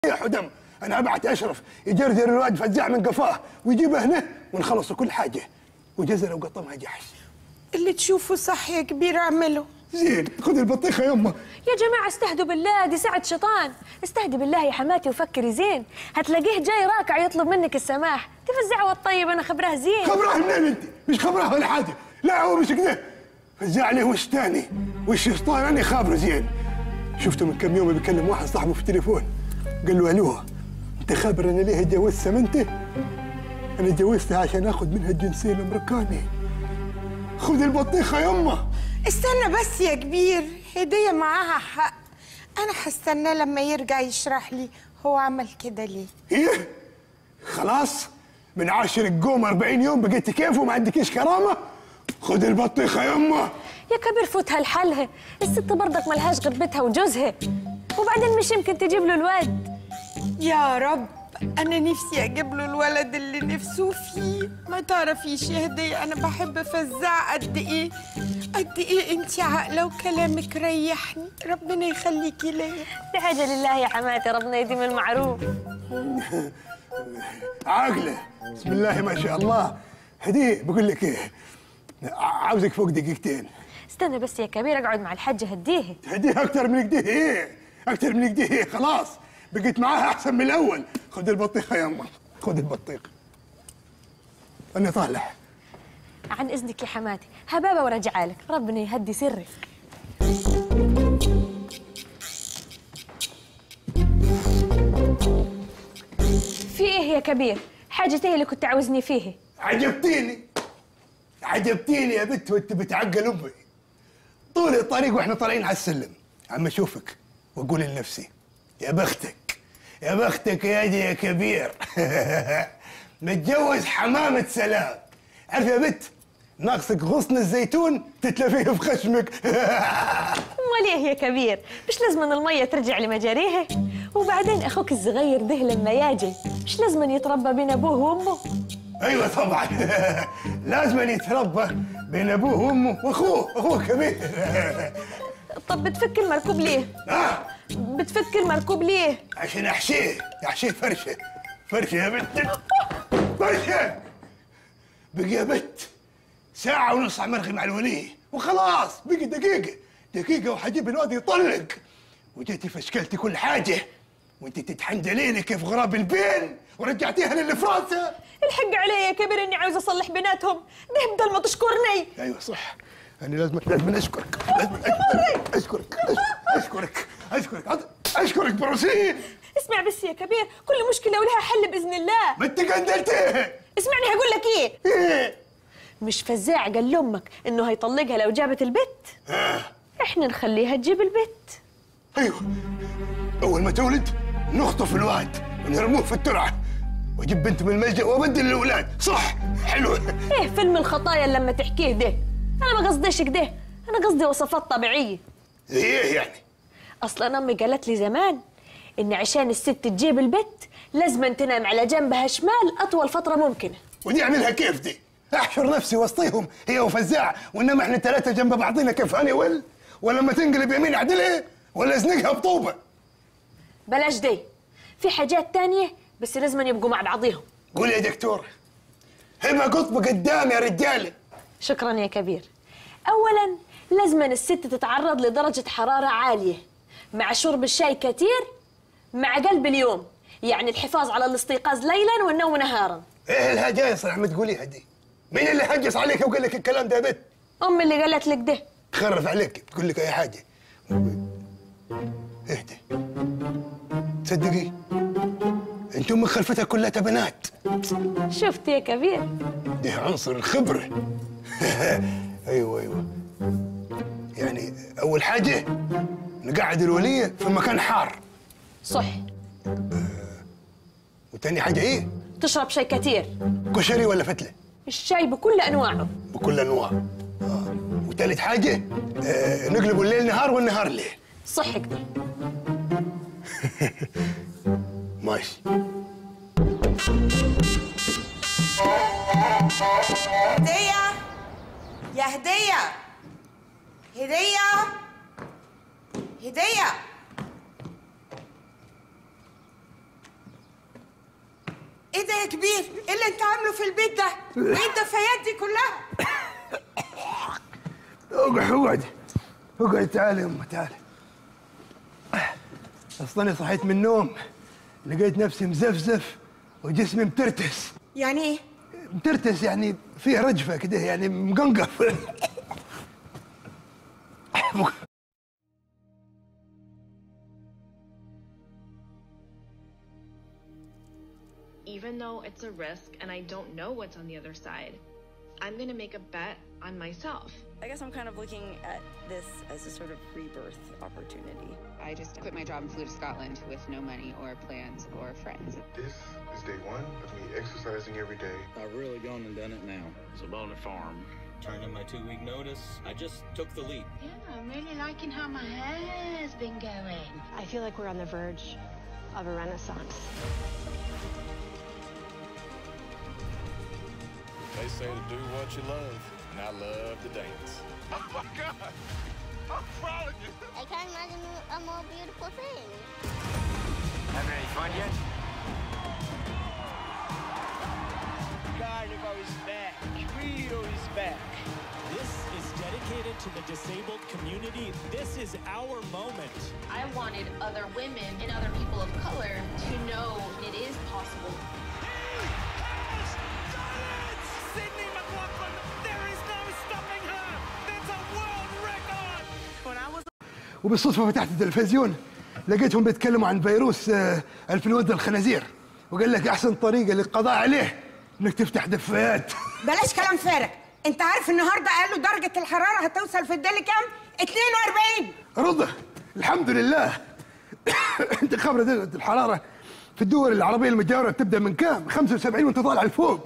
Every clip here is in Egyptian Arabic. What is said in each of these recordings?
يا حدم انا ابعت اشرف يجرجر الواد فزاع من قفاه ويجيبه هنا ونخلص كل حاجه وجزره وقطمها جحش اللي تشوفه صح يا كبير اعمله زين خذ البطيخه يمه يا جماعة استهدوا بالله دي ساعة شيطان استهدي بالله يا حماتي وفكري زين هتلاقيه جاي راكع يطلب منك السماح تفزعه والطيب انا خبرها زين خبرها منين انت مش خبرها ولا حاجه لا هو مش كده فزع لي وش تاني وش شيطان انا خابره زين شفته من كم يوم بيكلم واحد صاحبه في التليفون قال له الو انت خابر انا ليه اتجوزت سمنته انا اتجوزتها عشان اخذ منها الجنسيه الامريكاني خذ البطيخه يمه استنى بس يا كبير هدية معاها حق انا هستناه لما يرجع يشرح لي هو عمل كده ليه ايه خلاص من عاشر القوم 40 يوم بقيت كيف وما عندكيش كرامه خذ البطيخه يمه يا كبير فوتها لحالها الست برضك ملهاش غير بيتها وجوزها وبعدين مش يمكن تجيب له الواد يا رب انا نفسي اجيب له الولد اللي نفسه فيه ما تعرفيش يا هدية انا بحب فزاع قد ايه قد ايه انت عاقله وكلامك ريحني ربنا يخليكي ليا دي حاجة لله يا حماتي ربنا يديم المعروف عاقله بسم الله ما شاء الله هديه بقول لك ايه ع- عاوزك فوق دقيقتين استنى بس يا كبير اقعد مع الحاجة هديه هديه اكتر من كده ايه اكتر من كده ايه خلاص بقيت معاها احسن من الاول خذ البطيخه يا امه خذ البطيخ انا طالع عن اذنك يا حماتي هبابة ورجع لك ربنا يهدي سرك في ايه يا كبير حاجتي اللي كنت عاوزني فيه عجبتيني عجبتيني يا بنت وانت بتعقل امي طول الطريق واحنا طالعين على السلم عم اشوفك واقول لنفسي يا بختك يا بختك يا دي يا كبير متجوز حمامة سلام عارف يا بنت ناقصك غصن الزيتون تتلفيه في خشمك امال ايه يا كبير مش لازم أن المية ترجع لمجاريها وبعدين اخوك الصغير ده لما يجي مش لازم أن يتربى بين ابوه وامه ايوه طبعا لازم أن يتربى بين ابوه وامه واخوه اخوه كبير طب بتفك المركوب ليه ها بتفك المركوب ليه عشان احشيه احشيه فرشه فرشه يا بنت فرشه بقي يا بنت ساعة ونص على مرغي مع الولي وخلاص بقي دقيقة دقيقة وحجيب الواد يطلق وجيتي فشكلتي كل حاجة وانت تتحنجليني كيف غراب البين ورجعتيها للي في راسها الحق علي يا كبير اني عاوزه اصلح بيناتهم ده بدل ما تشكرني ايوه صح انا لازم لازم اشكرك لازم اشكرك اشكرك اشكرك اشكرك اشكرك بروسين اسمع بس يا كبير كل مشكله ولها حل باذن الله ما انت قندلتيه اسمعني هقول لك ايه ايه مش فزاع قال لامك انه هيطلقها لو جابت البت احنا نخليها تجيب البت ايوه اول ما تولد نخطف الواد ونرموه في الترعه واجيب بنت من الملجا وابدل الاولاد صح حلو ايه فيلم الخطايا اللي لما تحكيه ده انا ما قصديش كده انا قصدي وصفات طبيعيه ايه يعني اصلا امي قالت لي زمان ان عشان الست تجيب البت لازم تنام على جنبها شمال اطول فتره ممكنه ودي اعملها كيف دي احشر نفسي وسطيهم هي وفزاع وانما احنا ثلاثه جنب بعضينا كيف هاني ول ولما تنقلب يمين اعدلها ولا ازنقها بطوبه بلاش دي في حاجات تانية بس لازم يبقوا مع بعضيهم قول يا دكتور هبه قطبه قدام يا رجاله شكرا يا كبير اولا لازم الست تتعرض لدرجه حراره عاليه مع شرب الشاي كتير مع قلب اليوم يعني الحفاظ على الاستيقاظ ليلا والنوم نهارا ايه الهجايص اللي عم تقوليها دي مين اللي حجص عليك وقال لك الكلام ده يا بنت امي اللي قالت لك ده تخرف عليك تقول لك اي حاجه اهدي تصدقي انتم من خلفتها كلها بنات شفت يا كبير ده عنصر الخبره ايوه ايوه يعني اول حاجه نقعد الوليه في مكان حار صح وتاني حاجه ايه تشرب شاي كتير كشري ولا فتله الشاي بكل انواعه بكل انواع آه. وتالت حاجه آه نقلب الليل نهار والنهار ليل صح كده ماشي هدية يا هدية هدية هدية يا كبير ايه اللي انت عامله في البيت ده ايه الدفايات دي كلها اقعد اقعد اقعد تعالي يا امه تعالي اصلا صحيت من النوم لقيت نفسي مزفزف وجسمي مترتس يعني ايه مترتس يعني فيه رجفه كده يعني مقنقف even though it's a risk and I don't know what's on the other side, I'm going to make a bet on myself. I guess I'm kind of looking at this as a sort of rebirth opportunity. I just quit my job and flew to Scotland with no money or plans or friends. This is day one of me exercising every day. I've really gone and done it now. Sabona Farm. Turned in my two week notice. I just took the leap. Yeah, I'm really liking how my hair's been going. I feel like we're on the verge of a renaissance. They say to do what you love, and I love to dance. Oh my God! I'm proud of you. I can't imagine a more beautiful thing. Having any fun yet? Carnival is back. Rio is back. This is dedicated to the disabled community. This is our moment. I wanted other women and other people of color to know it is possible. Sydney McLaughlin, there is no stopping her. That's a world record. When I was وبالصدفه فتحت التلفزيون لقيتهم بيتكلموا عن فيروس آه، الفلونزا الخنازير وقال لك احسن طريقه للقضاء عليه انك تفتح دفايات بلاش كلام فارغ انت عارف النهارده قالوا درجه الحراره هتوصل في الدالي كام 42 رضا الحمد لله انت خبر درجه الحراره في الدول العربيه المجاوره بتبدا من كام 75 وانت طالع لفوق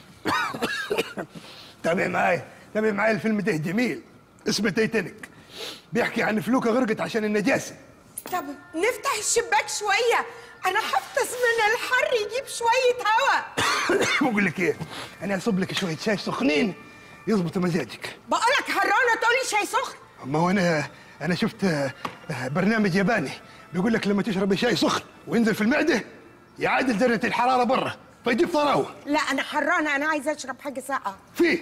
تابع معاي تابع معاي الفيلم ده جميل اسمه تايتانيك بيحكي عن فلوكه غرقت عشان النجاسه طب نفتح الشباك شويه انا هفطس من الحر يجيب شويه هوا بقول لك ايه انا اصب لك شويه شاي سخنين يظبطوا مزاجك بقولك حرانه تقولي شاي سخن ما هو انا انا شفت آه، آه، برنامج ياباني بيقول لك لما تشرب شاي سخن وينزل في المعده يعادل درجه الحراره برا فيجيب طراوه لا انا حرانه انا عايزه اشرب حاجه ساقعه في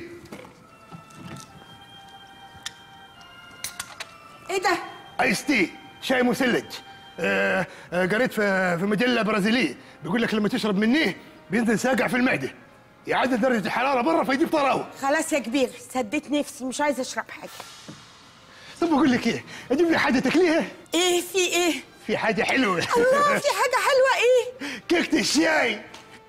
ايه ده ايس تي شاي مثلج آه، آه، قريت في في مجله برازيليه بيقول لك لما تشرب منيه بينزل ساقع في المعده يعادل درجه الحراره برا فيجيب طراوه خلاص يا كبير سديت نفسي مش عايزه اشرب حاجه طب بقول لك ايه اجيب لي حاجه تاكليها ايه في ايه في حاجه حلوه الله في حاجه حلوه ايه كيكه الشاي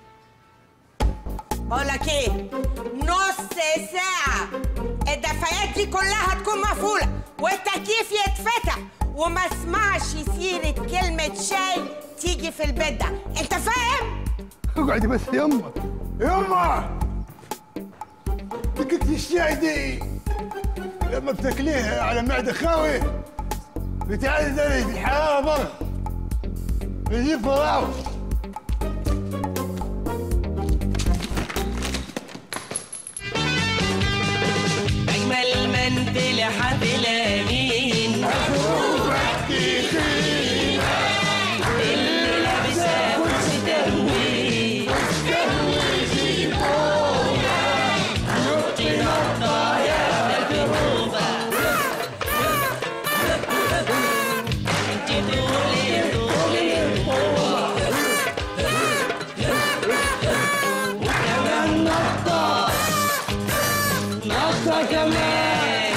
بقولك ايه نص ساعة الدفايات دي كلها تكون مقفولة والتكييف يتفتح وما اسمعش سيرة كلمة شاي تيجي في البيت ده انت فاهم؟ اقعدي بس يما يما كيكه الشاي دي لما بتاكليها على معده خاويه بتعادل درجه الحراره برا بيجيب طراوه أجمل منزل حافل أمين اللي لابسة كوتش تموين نطي نطة يا مكروبة انتي طولي طولي وكمان نطة نطة كمان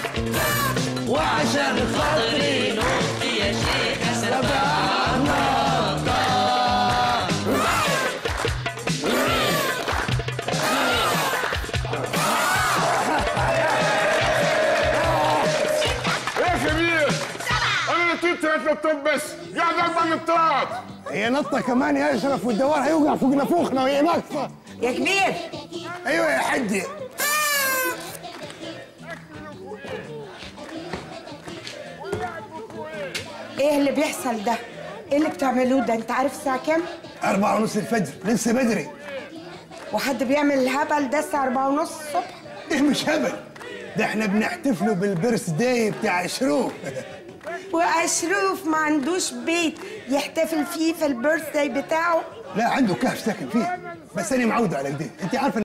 وعشان خاطري نط يا شيخة سبع نطة يا كبير انا نطيت ثلاث نطات بس قاعد اربع نطات هي نطه كمان يا اشرف والدوار هيوقع فوق نافوخنا وهي ناقصه يا كبير ايوه يا حجي ايه اللي بيحصل ده؟ ايه اللي بتعملوه ده؟ انت عارف الساعة كام؟ أربعة ونص الفجر لسه بدري وحد بيعمل الهبل ده الساعة أربعة ونص الصبح؟ ايه مش هبل ده احنا بنحتفلوا بالبيرث داي بتاع شروق واشرف ما عندوش بيت يحتفل فيه في البيرثداي بتاعه لا عنده كهف ساكن فيه بس انا معود على كده انت عارفه